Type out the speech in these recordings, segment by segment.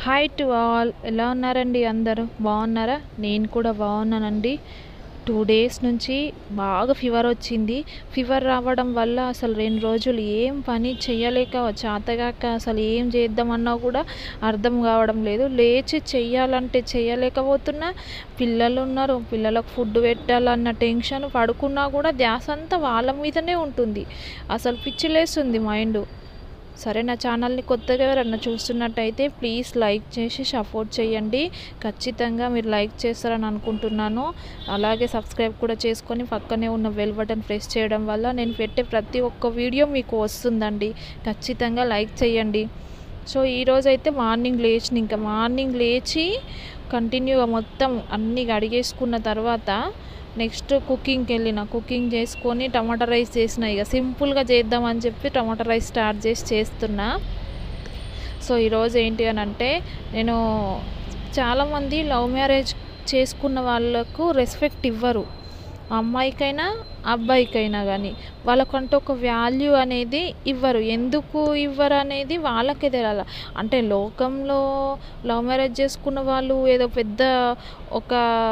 hi to all ఎలా ఉన్నారండి అందరూ బాగున్నారా నేను కూడా బాగున్నానండి టూ డేస్ నుంచి బాగా ఫీవర్ వచ్చింది ఫీవర్ రావడం వల్ల అసలు రెండు రోజులు ఏం పని చేయలేక చేతగాక అసలు ఏం చేద్దామన్నా కూడా అర్థం కావడం లేదు లేచి చెయ్యాలంటే చేయలేకపోతున్నా పిల్లలు ఉన్నారు పిల్లలకు ఫుడ్ పెట్టాలన్న టెన్షన్ పడుకున్నా కూడా ధ్యాస అంతా వాళ్ళ మీదనే ఉంటుంది అసలు పిచ్చిలేస్తుంది మైండ్ సరే నా ఛానల్ని కొత్తగా ఎవరన్నా చూస్తున్నట్టయితే ప్లీజ్ లైక్ చేసి సపోర్ట్ చేయండి ఖచ్చితంగా మీరు లైక్ చేస్తారని అనుకుంటున్నాను అలాగే సబ్స్క్రైబ్ కూడా చేసుకొని పక్కనే ఉన్న బెల్ బటన్ ప్రెస్ చేయడం వల్ల నేను పెట్టే ప్రతి ఒక్క వీడియో మీకు వస్తుందండి ఖచ్చితంగా లైక్ చేయండి సో ఈరోజు అయితే మార్నింగ్ లేచిన ఇంకా మార్నింగ్ లేచి కంటిన్యూగా మొత్తం అన్నీ అడిగేసుకున్న తర్వాత నెక్స్ట్ కుకింగ్కి వెళ్ళిన కుకింగ్ చేసుకొని టమాటా రైస్ చేసిన ఇక సింపుల్గా చేద్దామని చెప్పి టమాటా రైస్ స్టార్ట్ చేసి చేస్తున్నా సో ఈరోజు ఏంటి అని అంటే నేను చాలామంది లవ్ మ్యారేజ్ చేసుకున్న వాళ్ళకు రెస్పెక్ట్ ఇవ్వరు అమ్మాయికైనా అబ్బాయికైనా కానీ వాళ్ళకంటూ ఒక వాల్యూ అనేది ఇవ్వరు ఎందుకు ఇవ్వరు అనేది వాళ్ళకే తెలియాలి అంటే లోకంలో లవ్ మ్యారేజ్ చేసుకున్న వాళ్ళు ఏదో పెద్ద ఒక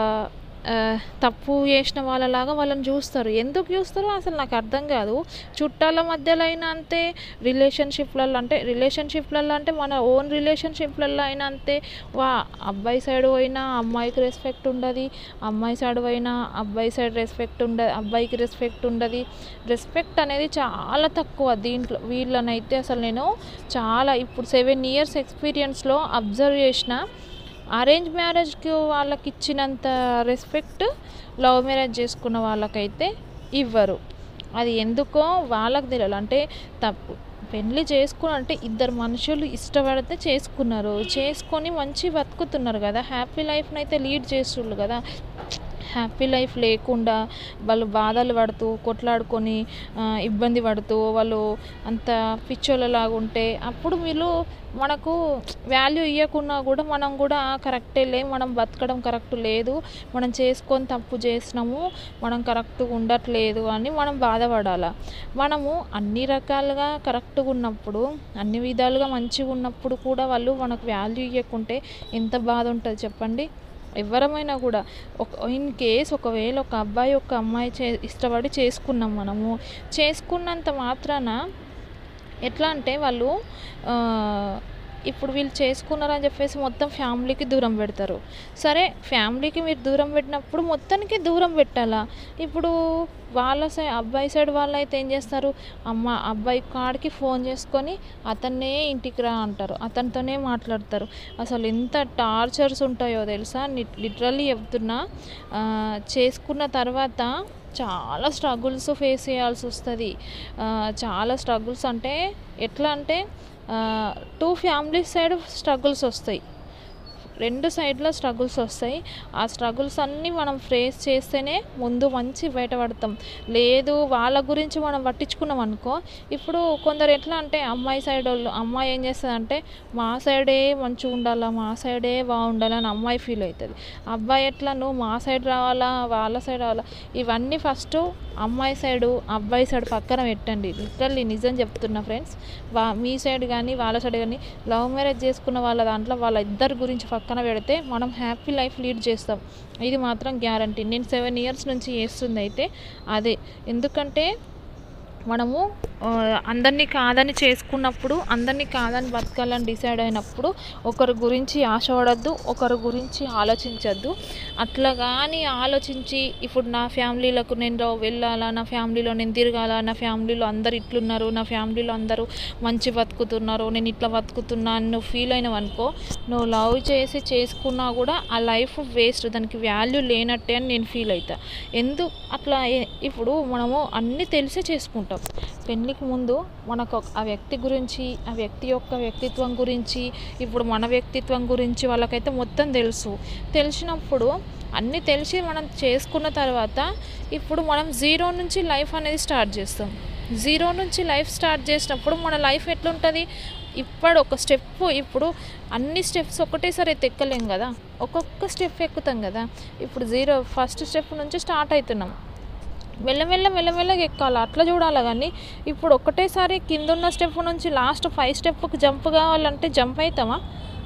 తప్పు చేసిన వాళ్ళలాగా వాళ్ళని చూస్తారు ఎందుకు చూస్తారో అసలు నాకు అర్థం కాదు చుట్టాల మధ్యలో అయినా అంతే రిలేషన్షిప్లలో అంటే రిలేషన్షిప్లలో అంటే మన ఓన్ రిలేషన్షిప్లలో అయినా అంతే వా అబ్బాయి సైడ్ పోయినా అమ్మాయికి రెస్పెక్ట్ ఉండదు అమ్మాయి సైడ్ పోయినా అబ్బాయి సైడ్ రెస్పెక్ట్ ఉండదు అబ్బాయికి రెస్పెక్ట్ ఉండదు రెస్పెక్ట్ అనేది చాలా తక్కువ దీంట్లో వీళ్ళనైతే అసలు నేను చాలా ఇప్పుడు సెవెన్ ఇయర్స్ ఎక్స్పీరియన్స్లో అబ్జర్వ్ చేసిన అరేంజ్ మ్యారేజ్కి వాళ్ళకి ఇచ్చినంత రెస్పెక్ట్ లవ్ మ్యారేజ్ చేసుకున్న వాళ్ళకైతే ఇవ్వరు అది ఎందుకో వాళ్ళకి తెలియాలి అంటే తప్పు పెళ్ళి చేసుకుని అంటే ఇద్దరు మనుషులు ఇష్టపడితే చేసుకున్నారు చేసుకొని మంచి బతుకుతున్నారు కదా హ్యాపీ లైఫ్ని అయితే లీడ్ చేస్తున్నారు కదా హ్యాపీ లైఫ్ లేకుండా వాళ్ళు బాధలు పడుతూ కొట్లాడుకొని ఇబ్బంది పడుతూ వాళ్ళు అంత పిచ్చోళ్ళలాగా ఉంటే అప్పుడు వీళ్ళు మనకు వాల్యూ ఇవ్వకున్నా కూడా మనం కూడా కరెక్టే లే మనం బతకడం కరెక్ట్ లేదు మనం చేసుకొని తప్పు చేసినాము మనం కరెక్ట్గా ఉండట్లేదు అని మనం బాధపడాలి మనము అన్ని రకాలుగా కరెక్ట్గా ఉన్నప్పుడు అన్ని విధాలుగా మంచిగా ఉన్నప్పుడు కూడా వాళ్ళు మనకు వాల్యూ ఇవ్వకుంటే ఎంత బాధ ఉంటుంది చెప్పండి ఎవరమైనా కూడా ఒక ఇన్ కేస్ ఒకవేళ ఒక అబ్బాయి ఒక అమ్మాయి చే ఇష్టపడి చేసుకున్నాం మనము చేసుకున్నంత మాత్రాన ఎట్లా అంటే వాళ్ళు ఇప్పుడు వీళ్ళు చేసుకున్నారని చెప్పేసి మొత్తం ఫ్యామిలీకి దూరం పెడతారు సరే ఫ్యామిలీకి మీరు దూరం పెట్టినప్పుడు మొత్తానికి దూరం పెట్టాలా ఇప్పుడు వాళ్ళ సైడ్ అబ్బాయి సైడ్ వాళ్ళు అయితే ఏం చేస్తారు అమ్మ అబ్బాయి కాడికి ఫోన్ చేసుకొని అతన్నే ఇంటికి రా అంటారు అతనితోనే మాట్లాడతారు అసలు ఎంత టార్చర్స్ ఉంటాయో తెలుసా లిటరల్లీ చెప్తున్నా చేసుకున్న తర్వాత చాలా స్ట్రగుల్స్ ఫేస్ చేయాల్సి వస్తుంది చాలా స్ట్రగుల్స్ అంటే ఎట్లా అంటే టూ ఫ్యామిలీస్ సైడ్ స్ట్రగుల్స్ వస్తాయి రెండు సైడ్లో స్ట్రగుల్స్ వస్తాయి ఆ స్ట్రగుల్స్ అన్నీ మనం ఫేస్ చేస్తేనే ముందు మంచి బయటపడతాం లేదు వాళ్ళ గురించి మనం పట్టించుకున్నాం అనుకో ఇప్పుడు కొందరు ఎట్లా అంటే అమ్మాయి సైడ్ వాళ్ళు అమ్మాయి ఏం చేస్తుందంటే మా సైడే మంచిగా ఉండాలా మా సైడే బాగుండాలా అని అమ్మాయి ఫీల్ అవుతుంది అబ్బాయి ఎట్లా నువ్వు మా సైడ్ రావాలా వాళ్ళ సైడ్ రావాలా ఇవన్నీ ఫస్ట్ అమ్మాయి సైడు అబ్బాయి సైడ్ పక్కన పెట్టండి లిటరల్లీ నిజం చెప్తున్నా ఫ్రెండ్స్ వా మీ సైడ్ కానీ వాళ్ళ సైడ్ కానీ లవ్ మ్యారేజ్ చేసుకున్న వాళ్ళ దాంట్లో వాళ్ళ ఇద్దరి గురించి పక్కన పెడితే మనం హ్యాపీ లైఫ్ లీడ్ చేస్తాం ఇది మాత్రం గ్యారంటీ నేను సెవెన్ ఇయర్స్ నుంచి చేస్తుంది అయితే అదే ఎందుకంటే మనము అందరినీ కాదని చేసుకున్నప్పుడు అందరినీ కాదని బతకాలని డిసైడ్ అయినప్పుడు ఒకరి గురించి ఆశపడద్దు ఒకరి గురించి ఆలోచించద్దు అట్లా కానీ ఆలోచించి ఇప్పుడు నా ఫ్యామిలీలకు నేను వెళ్ళాలా నా ఫ్యామిలీలో నేను తిరగాల నా ఫ్యామిలీలో అందరు ఇట్లున్నారు నా ఫ్యామిలీలో అందరూ మంచి బతుకుతున్నారు నేను ఇట్లా బతుకుతున్నా అని నువ్వు ఫీల్ అయినావు అనుకో నువ్వు లవ్ చేసి చేసుకున్నా కూడా ఆ లైఫ్ వేస్ట్ దానికి వాల్యూ లేనట్టే అని నేను ఫీల్ అవుతా ఎందుకు అట్లా ఇప్పుడు మనము అన్నీ తెలిసే చేసుకుంటాం పెళ్ళికి ముందు మనకు ఆ వ్యక్తి గురించి ఆ వ్యక్తి యొక్క వ్యక్తిత్వం గురించి ఇప్పుడు మన వ్యక్తిత్వం గురించి వాళ్ళకైతే మొత్తం తెలుసు తెలిసినప్పుడు అన్నీ తెలిసి మనం చేసుకున్న తర్వాత ఇప్పుడు మనం జీరో నుంచి లైఫ్ అనేది స్టార్ట్ చేస్తాం జీరో నుంచి లైఫ్ స్టార్ట్ చేసినప్పుడు మన లైఫ్ ఎట్లుంటుంది ఇప్పుడు ఒక స్టెప్ ఇప్పుడు అన్ని స్టెప్స్ ఒకటేసారి అయితే ఎక్కలేం కదా ఒక్కొక్క స్టెప్ ఎక్కుతాం కదా ఇప్పుడు జీరో ఫస్ట్ స్టెప్ నుంచి స్టార్ట్ అవుతున్నాం మెల్లమెల్ల మెల్లమెల్లగా ఎక్కాలి అట్లా చూడాలి కానీ ఇప్పుడు ఒకటేసారి కింద ఉన్న స్టెప్ నుంచి లాస్ట్ ఫైవ్ స్టెప్కి జంప్ కావాలంటే జంప్ అవుతామా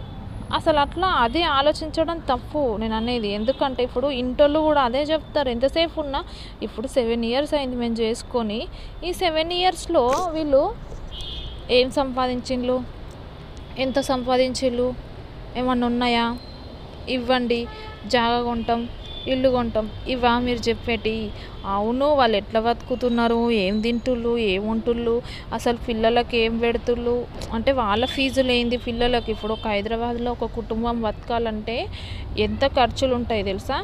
అసలు అట్లా అదే ఆలోచించడం తప్పు నేను అనేది ఎందుకంటే ఇప్పుడు ఇంటోళ్ళు కూడా అదే చెప్తారు ఎంతసేపు ఉన్నా ఇప్పుడు సెవెన్ ఇయర్స్ అయింది మేము చేసుకొని ఈ సెవెన్ ఇయర్స్లో వీళ్ళు ఏం సంపాదించిండ్రు ఎంత సంపాదించిళ్ళు ఏమన్నా ఉన్నాయా ఇవ్వండి జాగా కొంటాం ఇల్లు కొంటాం ఇవా మీరు చెప్పేటి అవును వాళ్ళు ఎట్లా బతుకుతున్నారు ఏం తింటుళ్ళు ఏం ఉంటుళ్ళు అసలు పిల్లలకి ఏం పెడుతుళ్ళు అంటే వాళ్ళ ఫీజులు ఏంది పిల్లలకి ఇప్పుడు ఒక హైదరాబాద్లో ఒక కుటుంబం బతకాలంటే ఎంత ఖర్చులు ఉంటాయి తెలుసా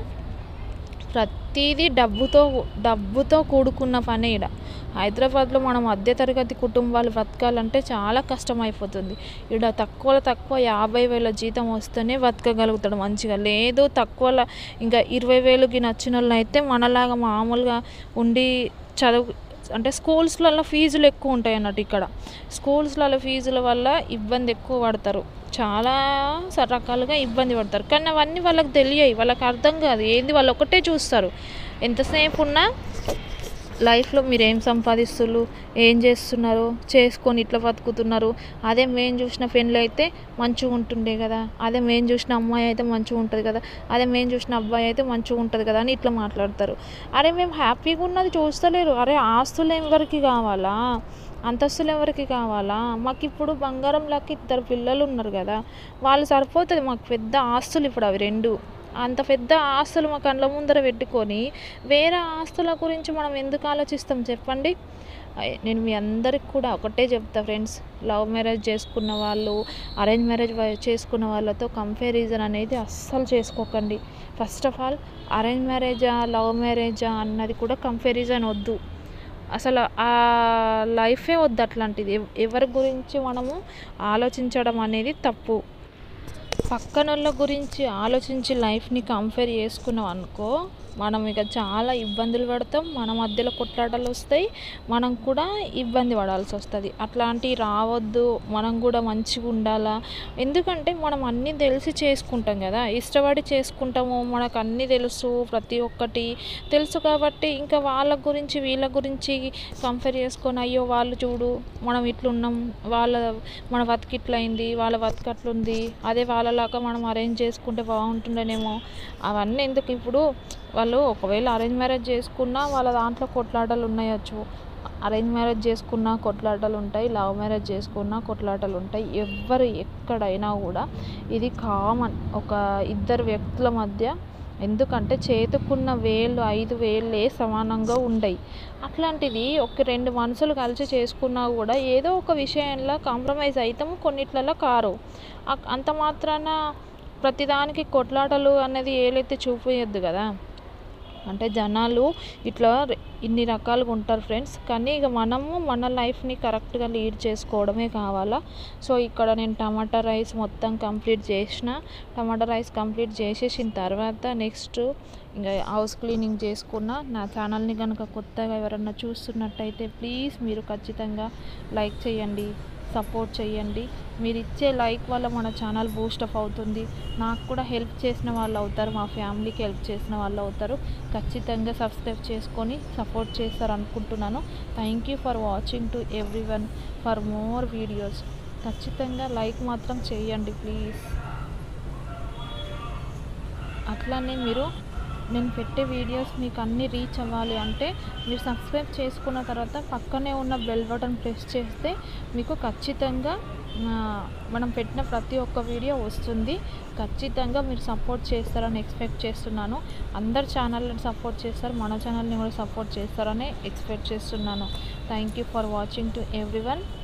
ప్రతిదీ డబ్బుతో డబ్బుతో కూడుకున్న పనే ఈడ హైదరాబాద్లో మనం మధ్యతరగతి కుటుంబాలు బతకాలంటే చాలా కష్టం అయిపోతుంది ఈడ తక్కువలో తక్కువ యాభై వేల జీతం వస్తేనే బతకగలుగుతాడు మంచిగా లేదు తక్కువలో ఇంకా ఇరవై వేలుకి నచ్చిన వాళ్ళు అయితే మనలాగా మామూలుగా ఉండి చదువు అంటే స్కూల్స్లలో ఫీజులు ఎక్కువ ఉంటాయి అన్నట్టు ఇక్కడ స్కూల్స్లలో ఫీజుల వల్ల ఇబ్బంది ఎక్కువ పడతారు చాలా స- రకాలుగా ఇబ్బంది పడతారు కానీ అవన్నీ వాళ్ళకి తెలియవు వాళ్ళకి అర్థం కాదు ఏంది వాళ్ళు ఒకటే చూస్తారు ఎంతసేపు ఉన్నా లైఫ్లో మీరు ఏం సంపాదిస్తున్నారు ఏం చేస్తున్నారు చేసుకొని ఇట్లా బతుకుతున్నారు అదే మేము చూసిన పెళ్ళి అయితే మంచిగా ఉంటుండే కదా అదే మేము చూసిన అమ్మాయి అయితే మంచిగా ఉంటుంది కదా అదే మేము చూసిన అబ్బాయి అయితే మంచిగా ఉంటుంది కదా అని ఇట్లా మాట్లాడతారు అరే మేము హ్యాపీగా ఉన్నది చూస్తలేరు అరే ఆస్తులు ఎవరికి కావాలా అంతస్తులు ఎవరికి కావాలా మాకు ఇప్పుడు బంగారం లాగా ఇద్దరు పిల్లలు ఉన్నారు కదా వాళ్ళు సరిపోతుంది మాకు పెద్ద ఆస్తులు ఇప్పుడు అవి రెండు అంత పెద్ద ఆస్తులు మా కళ్ళ ముందర పెట్టుకొని వేరే ఆస్తుల గురించి మనం ఎందుకు ఆలోచిస్తాం చెప్పండి అయ్ నేను మీ అందరికి కూడా ఒకటే చెప్తా ఫ్రెండ్స్ లవ్ మ్యారేజ్ చేసుకున్న వాళ్ళు అరేంజ్ మ్యారేజ్ చేసుకున్న వాళ్ళతో కంపారిజన్ అనేది అస్సలు చేసుకోకండి ఫస్ట్ ఆఫ్ ఆల్ అరేంజ్ మ్యారేజా లవ్ మ్యారేజా అన్నది కూడా కంపారిజన్ వద్దు అసలు ఆ లైఫే వద్దు అట్లాంటిది ఎవ్- ఎవరి గురించి మనము ఆలోచించడం అనేది తప్పు పక్కనోళ్ళ గురించి ఆలోచించి లైఫ్ని కంపేర్ చేసుకున్నాం అనుకో మనం ఇక చాలా ఇబ్బందులు పడతాం మన మధ్యలో కొట్లాటలు వస్తాయి మనం కూడా ఇబ్బంది పడాల్సి వస్తుంది అట్లాంటివి రావద్దు మనం కూడా మంచిగా ఉండాలా ఎందుకంటే మనం అన్నీ తెలిసి చేసుకుంటాం కదా ఇష్టపడి చేసుకుంటాము మనకు అన్నీ తెలుసు ప్రతి ఒక్కటి తెలుసు కాబట్టి ఇంకా వాళ్ళ గురించి వీళ్ళ గురించి కంపేర్ చేసుకొని అయ్యో వాళ్ళు చూడు మనం ఇట్లున్నాం వాళ్ళ మన బతుకు ఇట్లయింది వాళ్ళ బతుకు అట్లుంది అదే వాళ్ళలాగా మనం అరేంజ్ చేసుకుంటే బాగుంటుండేనేమో అవన్నీ ఎందుకు ఇప్పుడు వాళ్ళు ఒకవేళ అరేంజ్ మ్యారేజ్ చేసుకున్నా వాళ్ళ దాంట్లో కొట్లాటలు ఉన్నాయచ్చు అరేంజ్ మ్యారేజ్ చేసుకున్నా కొట్లాటలు ఉంటాయి లవ్ మ్యారేజ్ చేసుకున్నా కొట్లాటలు ఉంటాయి ఎవ్వరు ఎక్కడైనా కూడా ఇది కామన్ ఒక ఇద్దరు వ్యక్తుల మధ్య ఎందుకంటే చేతుకున్న వేళ్ళు ఐదు వేళ్ళే సమానంగా ఉండయి అట్లాంటిది ఒక రెండు మనసులు కలిసి చేసుకున్నా కూడా ఏదో ఒక విషయంలో కాంప్రమైజ్ అవుతాము కొన్నిట్లలో కారు అక్- అంత మాత్రాన ప్రతిదానికి కొట్లాటలు అనేది ఏలైతే చూపించద్దు కదా అంటే జనాలు ఇట్లా రె- ఇన్ని రకాలుగా ఉంటారు ఫ్రెండ్స్ కానీ ఇక మనము మన లైఫ్ని కరెక్ట్గా లీడ్ చేసుకోవడమే కావాలా సో ఇక్కడ నేను టమాటా రైస్ మొత్తం కంప్లీట్ చేసిన టమాటా రైస్ కంప్లీట్ చేసేసిన తర్వాత నెక్స్ట్ ఇంకా హౌస్ క్లీనింగ్ చేసుకున్న నా ఛానల్ని కనుక కొత్తగా ఎవరన్నా చూస్తున్నట్టయితే ప్లీజ్ మీరు ఖచ్చితంగా లైక్ చేయండి సపోర్ట్ చేయండి మీరు ఇచ్చే లైక్ వల్ల మన ఛానల్ బూస్టప్ అవుతుంది నాకు కూడా హెల్ప్ చేసిన వాళ్ళు అవుతారు మా ఫ్యామిలీకి హెల్ప్ చేసిన వాళ్ళు అవుతారు ఖచ్చితంగా సబ్స్క్రైబ్ చేసుకొని సపోర్ట్ చేస్తారు అనుకుంటున్నాను thank you for watching to everyone for more videos ఖచ్చితంగా లైక్ మాత్రం చేయండి ప్లీజ్ అట్లానే మీరు నేను పెట్టే వీడియోస్ మీకు అన్నీ రీచ్ అవ్వాలి అంటే మీరు సబ్స్క్రైబ్ చేసుకున్న తర్వాత పక్కనే ఉన్న బెల్ బటన్ ప్రెస్ చేస్తే మీకు ఖచ్చితంగా ఆ, మనం పెట్టిన ప్రతి ఒక్క వీడియో వస్తుంది ఖచ్చితంగా మీరు సపోర్ట్ చేస్తారని ఎక్స్పెక్ట్ చేస్తున్నాను అందరు ఛానల్ని సపోర్ట్ చేస్తారు మన ఛానల్ని కూడా సపోర్ట్ చేస్తారని ఎక్స్పెక్ట్ చేస్తున్నాను thank you for watching to every